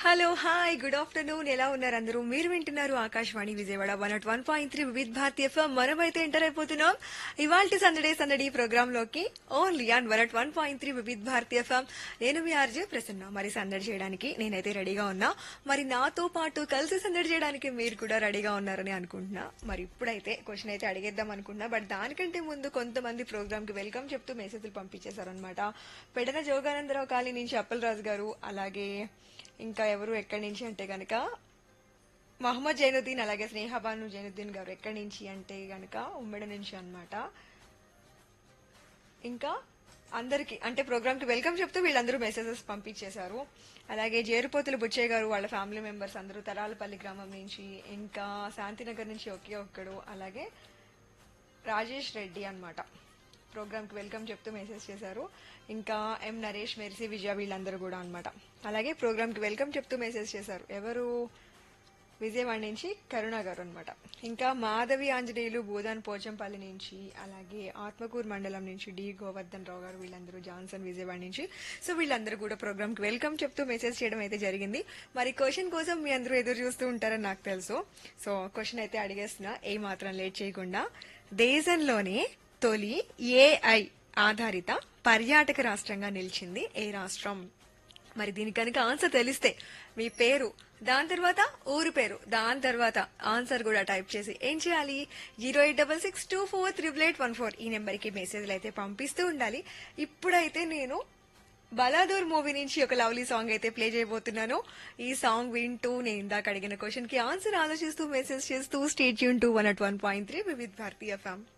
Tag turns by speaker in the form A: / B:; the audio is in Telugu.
A: హలో హాయ్ గుడ్ ఆఫ్టర్నూన్ ఎలా ఉన్నారు అందరూ మీరు వింటున్నారు Akashvani Vijayawada one at one point three Vividh Bharati F M మనమైతే ఎంటర్ అయిపోతున్నాం ఇవాళ సందడే సందడి ప్రోగ్రామ్ లోకి only on one at one point three Vividh Bharati F M నేను మీ ఆర్జే ప్రసన్న మరి సందడి చేయడానికి నేనైతే రెడీగా ఉన్నా మరి నాతో పాటు కలిసి సందడి చేయడానికి మీరు కూడా రెడీగా ఉన్నారని అనుకుంటున్నా మరి ఇప్పుడైతే క్వశ్చన్ అయితే అడిగేద్దాం అనుకుంటున్నా బట్ దానికంటే ముందు కొంతమంది ప్రోగ్రామ్ కి వెల్కమ్ చెప్తూ మెసేజ్లు పంపించేశారనమాట పెడన జోగానందరావు కాలనీ నుంచి అప్పలరాజు గారు అలాగే ఇంకా ఎవరు ఎక్కడి నుంచి అంటే గనక మహమ్మద్ జైనుద్దీన్ అలాగే స్నేహబాను జైనుద్దీన్ గారు ఎక్కడి నుంచి అంటే గనక ఉమ్మడి నుంచి అన్నమాట ఇంకా అందరికి అంటే ప్రోగ్రామ్ కి వెల్కమ్ చెప్తూ వీళ్ళందరూ మెసేజెస్ పంపించేశారు అలాగే జేరుపోతుల బుచ్చయ్య గారు వాళ్ళ ఫ్యామిలీ మెంబర్స్ అందరూ తరాలపల్లి గ్రామం నుంచి ఇంకా శాంతినగర్ నుంచి ఒకే ఒక్కడు అలాగే రాజేష్ రెడ్డి అన్నమాట ప్రోగ్రామ్ కి వెల్కమ్ చెప్తూ మెసేజ్ చేశారు ఇంకా ఎం నరేష్ మెర్సీ విజయ వీళ్ళందరూ కూడా అన్నమాట అలాగే ప్రోగ్రామ్ కి వెల్కమ్ చెప్తూ మెసేజ్ చేశారు ఎవరు విజయవాడ నుంచి కరుణ గారు అనమాట ఇంకా మాధవి ఆంజనేయులు భూదాన్ పోచంపల్లి నుంచి అలాగే ఆత్మకూరు మండలం నుంచి డి గోవర్ధన్ రావు గారు వీళ్ళందరూ జాన్సన్ విజయవాడ నుంచి సో వీళ్ళందరూ కూడా ప్రోగ్రామ్ కి వెల్కమ్ చెప్తూ మెసేజ్ చేయడం అయితే జరిగింది మరి క్వశ్చన్ కోసం మీ అందరూ ఎదురు చూస్తూ ఉంటారని నాకు తెలుసు సో క్వశ్చన్ అయితే అడిగేస్తున్నా ఏ మాత్రం లేట్ చేయకుండా దేశంలోనే తొలి ఏఐ ఆధారిత పర్యాటక రాష్ట్రంగా నిలిచింది ఏ రాష్ట్రం మరి దీనికి కనుక ఆన్సర్ తెలిస్తే మీ పేరు దాని తర్వాత ఊరి పేరు దాని తర్వాత ఆన్సర్ కూడా టైప్ చేసి ఏం చేయాలి zero eight double six two four triple eight one four ఈ నెంబర్కి మెసేజ్లు అయితే పంపిస్తూ ఉండాలి ఇప్పుడైతే నేను బలాదూర్ మూవీ నుంచి ఒక లవ్లీ సాంగ్ అయితే ప్లే చేయబోతున్నాను ఈ సాంగ్ వింటూ నేను ఇందాక అడిగిన క్వశ్చన్ కి ఆన్సర్ ఆలోచిస్తూ మెసేజ్ చేస్తూ స్టేట్ యూన్ to one at one point three Vividh Bharati ఫ్యామ్